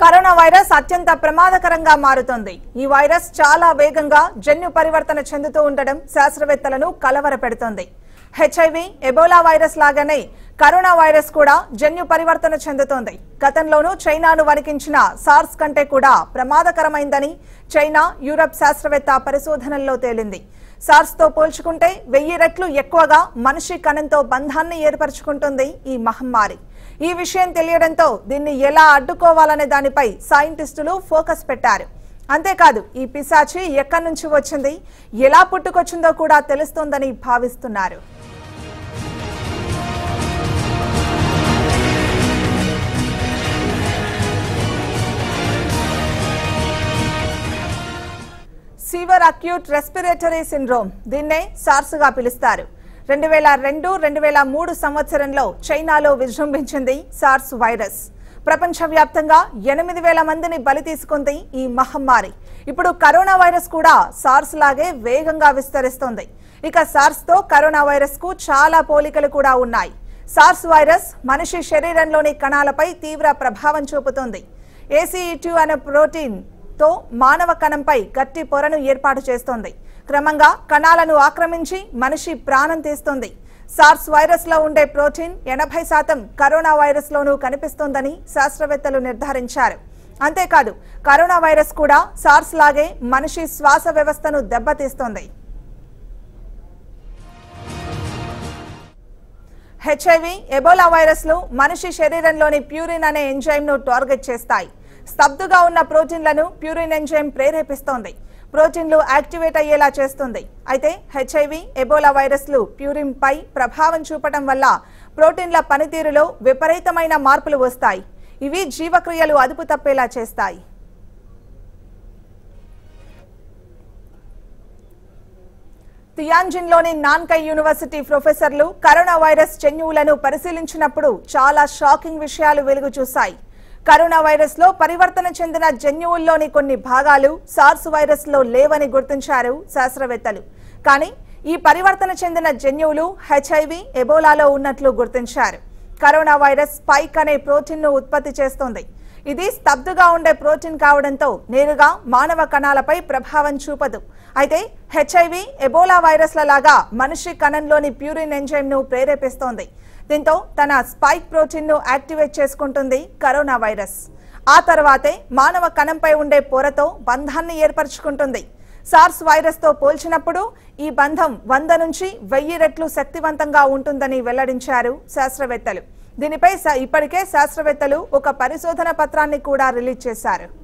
corona virus అత్యంత ప్రమాదకరంగా మారుతోంది ఈ వైరస్ చాలా వేగంగా జన్యు పరివర్తన చెందుతూ ఉండడం శాస్త్రవేత్తలను కలవరపెడుతోంది హెచ్ఐవి ఎబోలా వైరస్ లాగానే కరోనా వైరస్ కూడా జన్యు పరివర్తన చెందుతోంది గతంలోనూ చైనాను వణికించిన సార్స్ కంటే కూడా ప్రమాదకరమైందని చైనా యూరప్ శాస్త్రవేత్త పరిశోధనల్లో తేలింది సార్స్ తో పోల్చుకుంటే వెయ్యి రెట్లు ఎక్కువగా మనిషి కణంతో బంధాన్ని ఏర్పరచుకుంటుంది ఈ మహమ్మారి ఈ విషయం తెలియడంతో దీన్ని ఎలా అడ్డుకోవాలనే దానిపై సైంటిస్టులు ఫోకస్ పెట్టారు అంతేకాదు ఈ పిశాచి ఎక్కడి నుంచి వచ్చింది ఎలా పుట్టుకొచ్చిందో కూడా తెలుస్తోందని భావిస్తున్నారు సివర్ అక్యూట్ రెస్పిరేటరీ సిండ్రోమ్ దీన్నే సార్స్ గా పిలుస్తారు రెండు వేల రెండు రెండు వేల మూడు సంవత్సరంలో చైనాలో విజృంభించింది సార్స్ వైరస్ ప్రపంచవ్యాప్తంగా ఎనిమిది వేల మందిని బలి తీసుకుంది ఈ మహమ్మారి ఇప్పుడు కరోనా వైరస్ కూడా సార్స్ లాగే వేగంగా విస్తరిస్తోంది ఇక సార్స్ తో కరోనా వైరస్ కు చాలా పోలికలు కూడా ఉన్నాయి సార్స్ వైరస్ మనిషి శరీరంలోని కణాలపై తీవ్ర ప్రభావం చూపుతుంది ఏసీఈ అనే ప్రోటీన్ తో మానవ కణంపై గట్టి పొరను ఏర్పాటు చేస్తోంది క్రమంగా కణాలను ఆక్రమించి మనిషి ప్రాణం తీస్తుంది సార్స్ వైరస్ లో ఉండే ప్రోటీన్ ఎనభై శాతం కరోనా వైరస్ లోనూ కనిపిస్తోందని శాస్త్రవేత్తలు నిర్ధారించారు అంతేకాదు కరోనా వైరస్ కూడా సార్స్ లాగే మనిషి శ్వాస వ్యవస్థను దెబ్బతీస్తోంది హెచ్ఐవి ఎబోలా వైరస్లు మనిషి శరీరంలోని ప్యూరిన్ అనే ఎంజైమ్ ను టార్గెట్ చేస్తాయి స్తబ్దుగా ఉన్న ప్రోటీన్లను ప్యూరిన్ ఎంజైమ్ ప్రేరేపిస్తోంది ప్రోటీన్లు యాక్టివేట్ అయ్యేలా చేస్తుంది అయితే హెచ్ఐవి ఎబోలా వైరస్లు ప్యూరిన్ పై ప్రభావం చూపడం వల్ల ప్రోటీన్ల పనితీరులో విపరీతమైన మార్పులు వస్తాయి ఇవి జీవక్రియలు అదుపు తప్పేలా చేస్తాయి తియాన్జిన్లోని నాన్కై యూనివర్సిటీ ప్రొఫెసర్లు కరోనా వైరస్ జన్యువులను పరిశీలించినప్పుడు చాలా షాకింగ్ విషయాలు వెలుగు చూశాయి కరోనా వైరస్ లో పరివర్తన చెందిన జన్యువుల్లోని కొన్ని భాగాలు సార్స్ వైరస్ లో లేవని గుర్తించారు శాస్త్రవేత్తలు కానీ ఈ పరివర్తన చెందిన జన్యువులు హెచ్ఐవి ఎబోలాలో ఉన్నట్లు గుర్తించారు కరోనా వైరస్ స్పైక్ అనే ప్రోటీన్ ను ఉత్పత్తి చేస్తోంది ఇది స్తబ్దుగా ఉండే ప్రోటీన్ కావడంతో నేరుగా మానవ కణాలపై ప్రభావం చూపదు అయితే హెచ్ఐవి ఎబోలా వైరస్ల లాగా మనిషి కణంలోని ప్యూరిన్ ఎంజైమ్ ను ప్రేరేపిస్తోంది దీంతో తన స్పైక్ ప్రోటీన్ ను యాక్టివేట్ చేసుకుంటుంది కరోనా వైరస్ ఆ తర్వాతే మానవ కణంపై ఉండే పొరతో బంధాన్ని ఏర్పరచుకుంటుంది సార్స్ వైరస్ తో పోల్చినప్పుడు ఈ బంధం వంద నుంచి వెయ్యి రెట్లు శక్తివంతంగా ఉంటుందని వెల్లడించారు శాస్త్రవేత్తలు దీనిపై స- ఇప్పటికే శాస్త్రవేత్తలు ఒక పరిశోధన పత్రాన్ని కూడా రిలీజ్ చేశారు